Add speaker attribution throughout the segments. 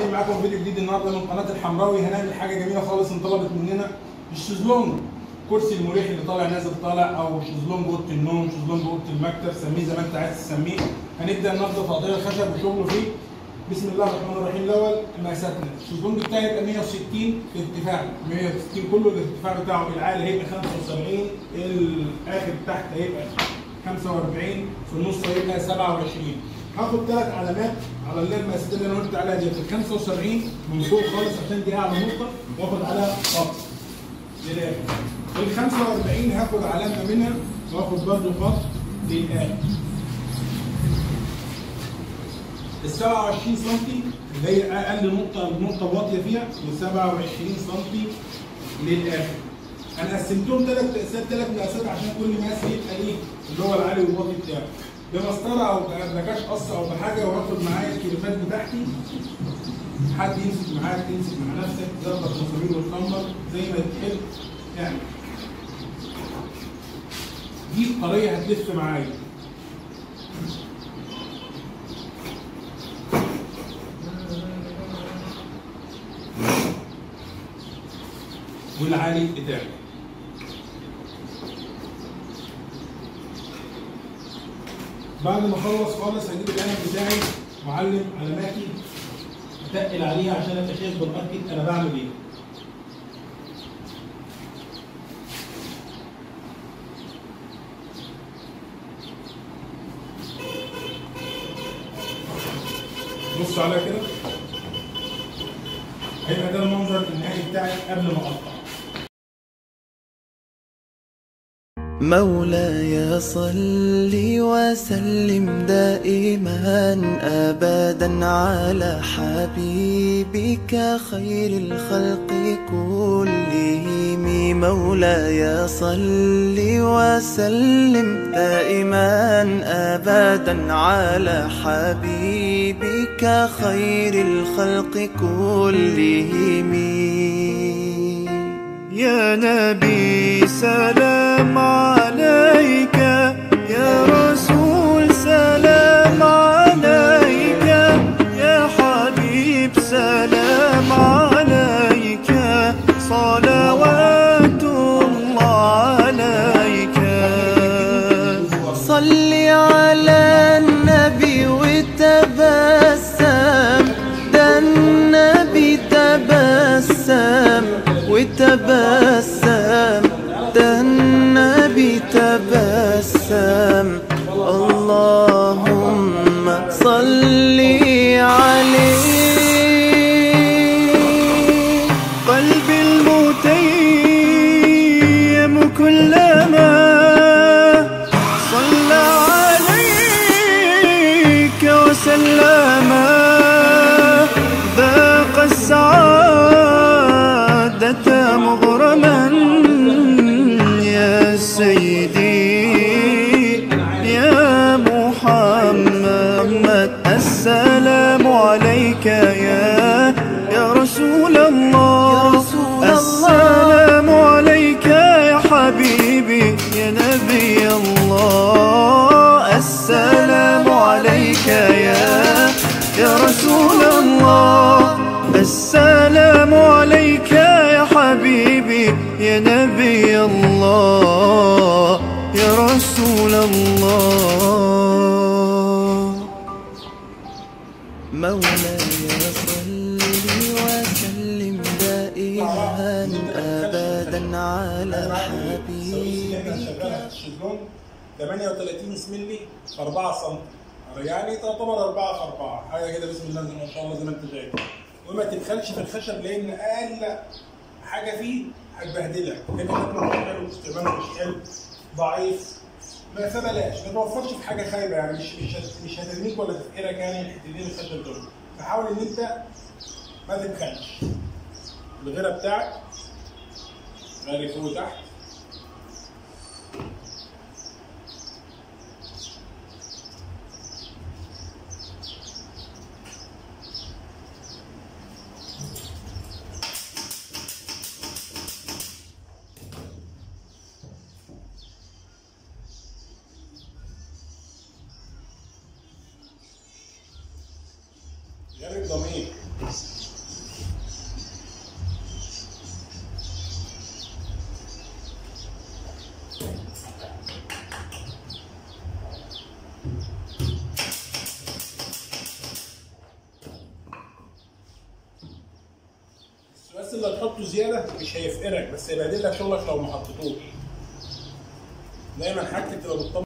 Speaker 1: جاي معاكم فيديو جديد النهارده من قناه الحمراوي هنعمل حاجه جميله خالص انطلبت مننا الشезлونج الكرسي المريح اللي طالع نازل طالع او شезлونج اوضه النوم شезلونج اوضه المكتب سميه زي ما انت عايز تسميه هنبدا النهارده تقطيع الخشب وشغله فيه بسم الله الرحمن الرحيم الاول مقاساتنا الشезлونج بتاعي يبقى 160 في ارتفاع 160 كله الارتفاع بتاعه العالي هيبقى 75 الاخر تحت هيبقى 45 في النص هيبقى 27 هاخد ثلاث علامات على اللي المقاسات اللي انا قلت عليها دي ال 75 من فوق خالص عشان دي اعلى نقطه واخد عليها خط للاخر ال 45 هاخد علامه منها واخد برضه خط للاخر ال 27 سم اللي هي اقل نقطه نقطه واطيه فيها و 27 سم للاخر انا قسمتهم ثلاث مقاسات ثلاث مقاسات عشان كل مقاس يبقى ايه اللي هو العالي والواطي بتاعه بمسطره او بلاكاش قص او بحاجه واخد معايا الكيلوفات بتاعتي حد يمسك معاك تمسك مع نفسك تظبط المسامير والكمبر زي ما تحب يعني دي الطريه هتلف معايا والعالي بتاعي بعد ما اخلص خالص هجيب القلم بتاعي معلم علاماتي اتقل عليها عشان ابقى شايف بالماركت انا بعمل ايه بصوا عليها كده هيبقى ده المنظر النهائي بتاعي قبل ما اقطع
Speaker 2: مولاي صل وسلم دائما ابدا على حبيبك خير الخلق كلهم مولاي صل وسلم دائما ابدا على حبيبك خير الخلق كلهم يا نبي سلام عليك يا رسول سلام عليك يا حبيب سلام عليك صلوات الله عليك صل على النبي وتبسم ده النبي تبسم وتبسم ده النبي تبسم اللهم صل عليه قلبي المتيم كلما صلى عليك وسلم ذاق السعادة مغرما يا سيدي يا محمد السلام عليك يا يا رسول الله السلام عليك يا حبيبي يا نبي الله السلام عليك يا يا رسول الله السلام عليك يا حبيبي يا نبي الله يا رسول الله مولاي صل وسلم دائما ابدا على حبيبك
Speaker 1: الشيزلونج 38 مللي في 4 سم يعني تعتبر 4 في 4 حاجه كده بسم الله ما شاء الله زي ما انت شايف وما تبخلش في الخشب لان اقل حاجه فيه هتبهدلك لان شكله مش حلو استعماله مش حلو ضعيف ما فبلاش ما توفرش في حاجه خايبه يعني مش مش هت- مش هترميك ولا تفكيرك يعني الحتتين الخشب دول فحاول ان انت ما تبخلش الغيره بتاعك غير فوق وتحت غير الضمير بس اللي هتحطه زياده مش هيفقرك بس هيبهدل لك شغلك لو ما حطيتوش دايما حاجتك تبقى بتطمن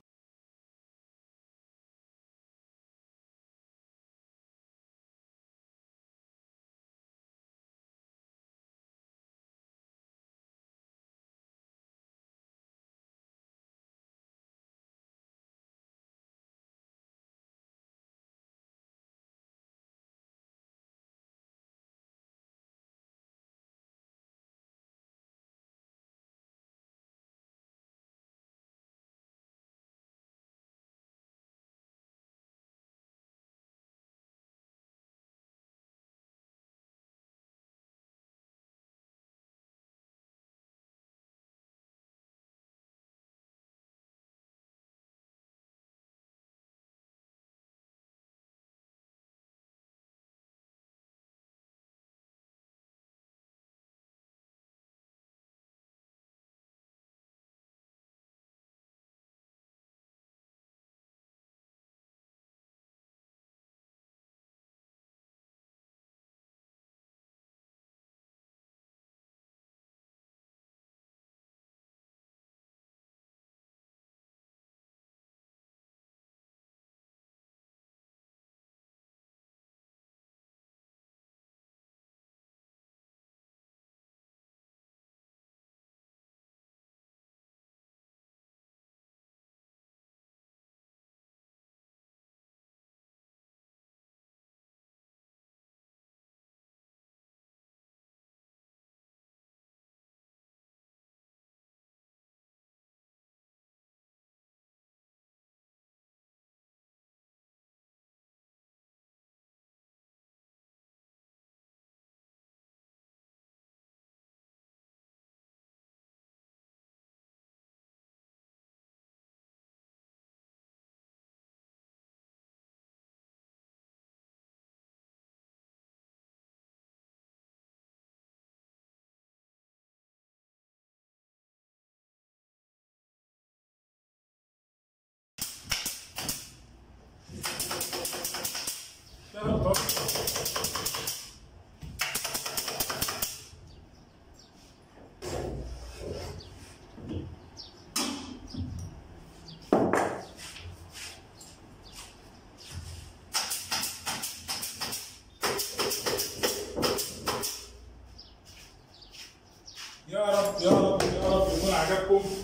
Speaker 1: اشتغل طب يا رب يا رب يا رب يكون عجبكم